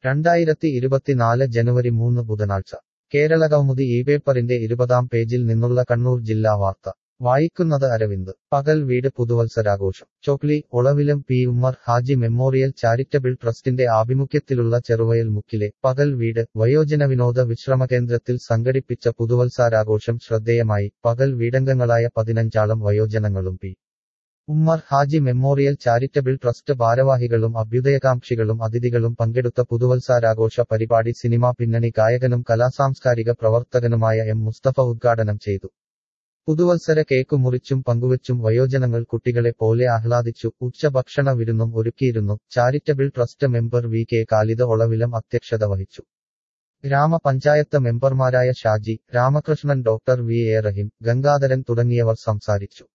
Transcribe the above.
രണ്ടായിരത്തി ഇരുപത്തിനാല് ജനുവരി മൂന്ന് ബുധനാഴ്ച കേരളകൗമുദി ഈ പേപ്പറിന്റെ ഇരുപതാം പേജിൽ നിന്നുള്ള കണ്ണൂർ ജില്ലാ വാർത്ത വായിക്കുന്നത് അരവിന്ദ് പകൽ വീട് പുതുവത്സരാഘോഷം ചൊക്ലി ഒളവിലും P Ummer Haji memorial charitable ട്രസ്റ്റിന്റെ ആഭിമുഖ്യത്തിലുള്ള ചെറുവയൽ മുക്കിലെ പകൽ വീട് വയോജന വിനോദ വിശ്രമകേന്ദ്രത്തിൽ സംഘടിപ്പിച്ച പുതുവത്സരാഘോഷം ശ്രദ്ധേയമായി പകൽ വീടംഗങ്ങളായ പതിനഞ്ചാളം വയോജനങ്ങളും P Ummer Haji memorial charitable trust ഭാരവാഹികളും അഭ്യുദയകാംക്ഷികളും അതിഥികളും പങ്കെടുത്ത പുതുവത്സരാഘോഷ പരിപാടി സിനിമാ പിന്നണി ഗായകനും കലാസാംസ്കാരിക പ്രവർത്തകനുമായ എം മുസ്തഫ ഉദ്ഘാടനം ചെയ്തു പുതുവത്സര കേക്ക് മുറിച്ചും പങ്കുവച്ചും വയോജനങ്ങൾ കുട്ടികളെ പോലെ ആഹ്ലാദിച്ചു ഉച്ചഭക്ഷണ വിരുന്നും ഒരുക്കിയിരുന്നു charitable trust member V K Khalida Olavilam അധ്യക്ഷത വഹിച്ചു ഗ്രാമപഞ്ചായത്ത് മെമ്പർമാരായ Shaji Ramakrishnan doctor V A Rahim Gangadharan തുടങ്ങിയവർ സംസാരിച്ചു